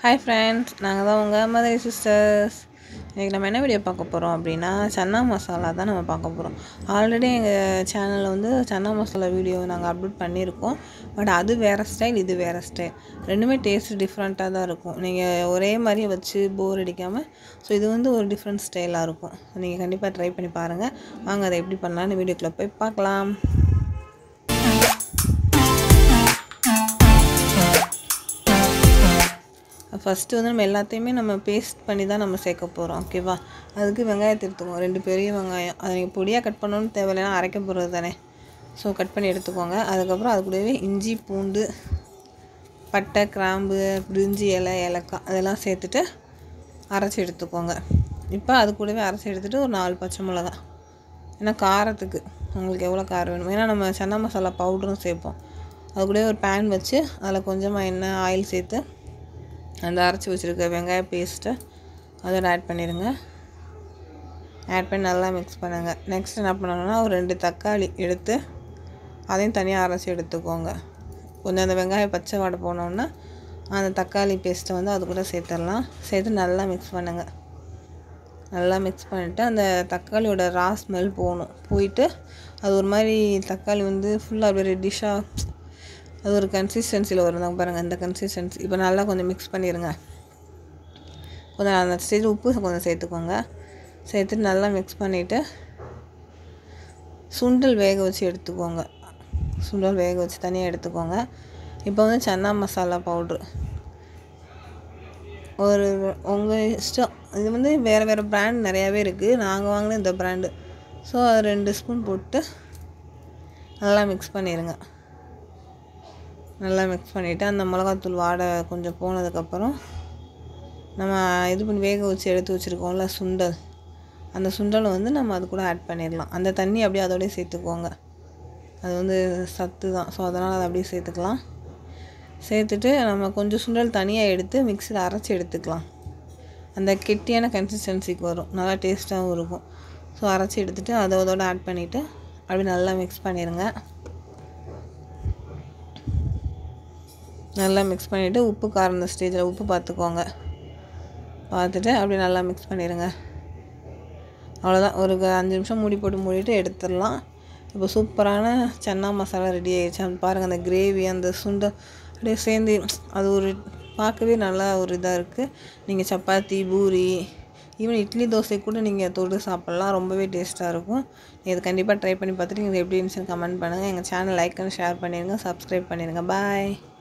hi friends நாங்கள் தான் உங்கள் மதுரை சிஸ்டர்ஸ் இன்றைக்கி நம்ம என்ன வீடியோ பார்க்க போகிறோம் அப்படின்னா சன்னா மசாலா தான் நம்ம பார்க்க போகிறோம் ஆல்ரெடி எங்கள் சேனலில் வந்து சன்னா மசாலா வீடியோ நாங்கள் அப்லோட் பண்ணியிருக்கோம் பட் அது வேறு ஸ்டைல் இது வேறு ஸ்டைல் ரெண்டுமே டேஸ்ட் டிஃப்ரெண்ட்டாக தான் இருக்கும் நீங்கள் ஒரே மாதிரியே வச்சு போர் அடிக்காமல் ஸோ இது வந்து ஒரு டிஃப்ரெண்ட் ஸ்டைலாக இருக்கும் நீங்கள் கண்டிப்பாக ட்ரை பண்ணி பாருங்கள் வாங்க அதை எப்படி பண்ணலான்னு வீடியோக்குள்ளே போய் பார்க்கலாம் ஃபஸ்ட்டு வந்து நம்ம எல்லாத்தையுமே நம்ம பேஸ்ட் பண்ணி தான் நம்ம சேர்க்க போகிறோம் ஓகேவா அதுக்கு வெங்காயத்தை எடுத்துக்கோங்க ரெண்டு பெரிய வெங்காயம் அதை நீங்கள் பொடியாக கட் பண்ணணும்னு தேவையில்லைனா அரைக்க போகிறது தானே ஸோ கட் பண்ணி எடுத்துக்கோங்க அதுக்கப்புறம் அது கூடவே இஞ்சி பூண்டு பட்டை கிராம்பு பிரிஞ்சி இலை ஏலக்காய் அதெல்லாம் சேர்த்துட்டு அரைச்சி எடுத்துக்கோங்க இப்போ அது கூடவே அரைச்சி எடுத்துகிட்டு ஒரு நாலு பச்சை மிளகா ஏன்னா காரத்துக்கு உங்களுக்கு எவ்வளோ காரம் வேணும் ஏன்னா நம்ம சன்னா மசாலா பவுடரும் சேர்ப்போம் அது கூடவே ஒரு பேன் வச்சு அதில் கொஞ்சமாக எண்ணெய் ஆயில் சேர்த்து அந்த அரைச்சி வச்சுருக்க வெங்காய பேஸ்ட்டை அதோட ஆட் பண்ணிடுங்க ஆட் பண்ணி நல்லா மிக்ஸ் பண்ணுங்கள் நெக்ஸ்ட் என்ன பண்ணணும்னா ஒரு ரெண்டு தக்காளி எடுத்து அதையும் தனியாக அரைச்சி எடுத்துக்கோங்க கொஞ்சம் அந்த வெங்காயம் பச்சை வாடை போனோன்னா அந்த தக்காளி பேஸ்ட்டை வந்து அது கூட சேர்த்துடலாம் சேர்த்து நல்லா மிக்ஸ் பண்ணுங்கள் நல்லா மிக்ஸ் பண்ணிவிட்டு அந்த தக்காளியோட ரா ஸ்மெல் போகணும் போயிட்டு அது ஒரு மாதிரி தக்காளி வந்து ஃபுல்லாக அப்படியே ரெட்டிஷாக அது ஒரு கன்சிஸ்டன்சியில் வரும் பாருங்கள் இந்த கன்சிஸ்டன்சி இப்போ நல்லா கொஞ்சம் மிக்ஸ் பண்ணிடுங்க கொஞ்சம் அந்த ஸ்டேஜ் உப்பு கொஞ்சம் சேர்த்துக்கோங்க சேர்த்துட்டு நல்லா மிக்ஸ் பண்ணிவிட்டு சுண்டல் வேக வச்சு எடுத்துக்கோங்க சுண்டல் வேக வச்சு தனியாக எடுத்துக்கோங்க இப்போ வந்து சன்னா மசாலா பவுட்ரு ஒரு உங்கள் இஷ்டம் இது வந்து வேறு வேறு ப்ராண்ட் நிறையாவே இருக்குது நாங்கள் வாங்கின இந்த ப்ராண்டு ஸோ அது ரெண்டு ஸ்பூன் போட்டு நல்லா மிக்ஸ் பண்ணிடுங்க நல்லா மிக்ஸ் பண்ணிவிட்டு அந்த மிளகாத்தூள் வாடை கொஞ்சம் போனதுக்கப்புறம் நம்ம இது பண்ணி வேக வச்சு எடுத்து வச்சுருக்கோம்ல சுண்டல் அந்த சுண்டலை வந்து நம்ம அது கூட ஆட் பண்ணிடலாம் அந்த தண்ணி அப்படியே அதோடய சேர்த்துக்கோங்க அது வந்து சத்து தான் ஸோ அதனால் அதை அப்படியே சேர்த்துக்கலாம் சேர்த்துட்டு நம்ம கொஞ்சம் சுண்டல் தனியாக எடுத்து மிக்சியில் அரைச்சி எடுத்துக்கலாம் அந்த கெட்டியான கன்சிஸ்டன்சிக்கு வரும் நல்லா டேஸ்ட்டாகவும் இருக்கும் ஸோ அரைச்சி எடுத்துகிட்டு அதை அதோட ஆட் பண்ணிவிட்டு அப்படியே நல்லா மிக்ஸ் பண்ணிடுங்க நல்லா மிக்ஸ் பண்ணிவிட்டு உப்பு காரம் இந்த ஸ்டேஜில் உப்பு பார்த்துக்கோங்க பார்த்துட்டு அப்படியே நல்லா மிக்ஸ் பண்ணிடுங்க அவ்வளோதான் ஒரு அஞ்சு நிமிஷம் மூடி போட்டு மூடிட்டு எடுத்துடலாம் இப்போ சூப்பரான சன்னா மசாலா ரெடி ஆகிடுச்சு பாருங்கள் அந்த கிரேவி அந்த சுண்டல் அப்படியே சேர்ந்து அது ஒரு பார்க்கவே நல்லா ஒரு இதாக இருக்குது நீங்கள் சப்பாத்தி பூரி ஈவன் இட்லி தோசை கூட நீங்கள் தொட்டு சாப்பிட்லாம் ரொம்பவே டேஸ்ட்டாக இருக்கும் நீங்கள் இது கண்டிப்பாக ட்ரை பண்ணி பார்த்துட்டு நீங்கள் எப்படி இருந்துச்சுன்னு கமெண்ட் பண்ணுங்கள் எங்கள் சேனல் லைக் அண்ட் ஷேர் பண்ணிடுங்க சப்ஸ்கிரைப் பண்ணிடுங்க பாய்